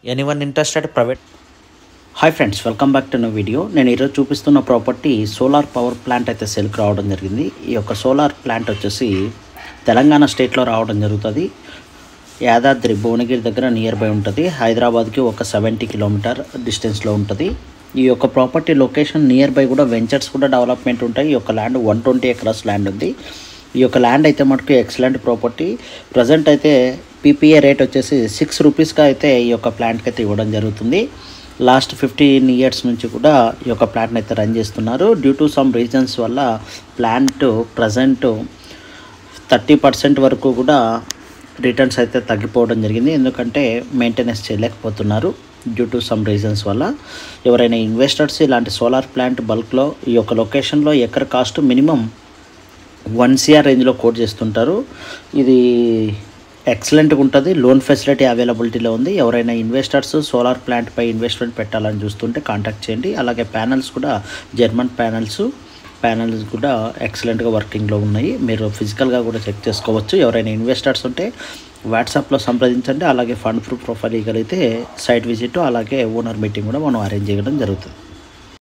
anyone interested private hi friends welcome back to no video నేను ఈరోజు చూపిస్తున్న property solar power plant అయితే సెల్కి రావడం జరిగింది ఈ యొక్క సోలార్ ప్లాంట్ వచ్చేసి తెలంగాణ స్టేట్లో రావడం జరుగుతుంది యాదాద్రి భువనగిరి దగ్గర నియర్ బై ఉంటుంది హైదరాబాద్కి ఒక సెవెంటీ కిలోమీటర్ డిస్టెన్స్లో ఉంటుంది ఈ యొక్క ప్రాపర్టీ లొకేషన్ నియర్ బై కూడా వెంచర్స్ కూడా డెవలప్మెంట్ ఉంటాయి ఈ యొక్క land one twenty acres land ఉంది ఈ యొక్క ల్యాండ్ అయితే మటుకు ఎక్సలెంట్ ప్రాపర్టీ ప్రజెంట్ అయితే పీపీఏ రేట్ వచ్చేసి సిక్స్ రూపీస్గా అయితే ఈ యొక్క ప్లాంట్కి అయితే ఇవ్వడం జరుగుతుంది లాస్ట్ ఫిఫ్టీన్ ఇయర్స్ నుంచి కూడా ఈ యొక్క ప్లాంట్ని అయితే రన్ చేస్తున్నారు డ్యూ టు సమ్ రీజన్స్ వల్ల ప్లాంట్ ప్రజెంట్ థర్టీ పర్సెంట్ వరకు కూడా రిటర్న్స్ అయితే తగ్గిపోవడం జరిగింది ఎందుకంటే మెయింటెనెన్స్ చేయలేకపోతున్నారు డ్యూ టు సమ్ రీజన్స్ వల్ల ఎవరైనా ఇన్వెస్టర్స్ ఇలాంటి సోలార్ ప్లాంట్ బల్క్లో ఈ యొక్క లొకేషన్లో acre cost minimum one CR రేంజ్లో కోట్ చేస్తుంటారు ఇది ఎక్సలెంట్గా ఉంటుంది లోన్ ఫెసిలిటీ అవైలబిలిటీలో ఉంది ఎవరైనా ఇన్వెస్టర్స్ సోలార్ ప్లాంట్పై ఇన్వెస్ట్మెంట్ పెట్టాలని చూస్తుంటే కాంటాక్ట్ చేయండి అలాగే ప్యానల్స్ కూడా జర్మన్ ప్యానల్స్ ప్యానల్స్ కూడా ఎక్సలెంట్గా వర్కింగ్లో ఉన్నాయి మీరు ఫిజికల్గా కూడా చెక్ చేసుకోవచ్చు ఎవరైనా ఇన్వెస్టర్స్ ఉంటే వాట్సాప్లో సంప్రదించండి అలాగే ఫండ్ ప్రూఫ్ ప్రొఫైల్ ఇవ్వగలిగితే సైట్ విజిట్ అలాగే ఓనర్ మీటింగ్ కూడా మనం అరేంజ్ చేయడం జరుగుతుంది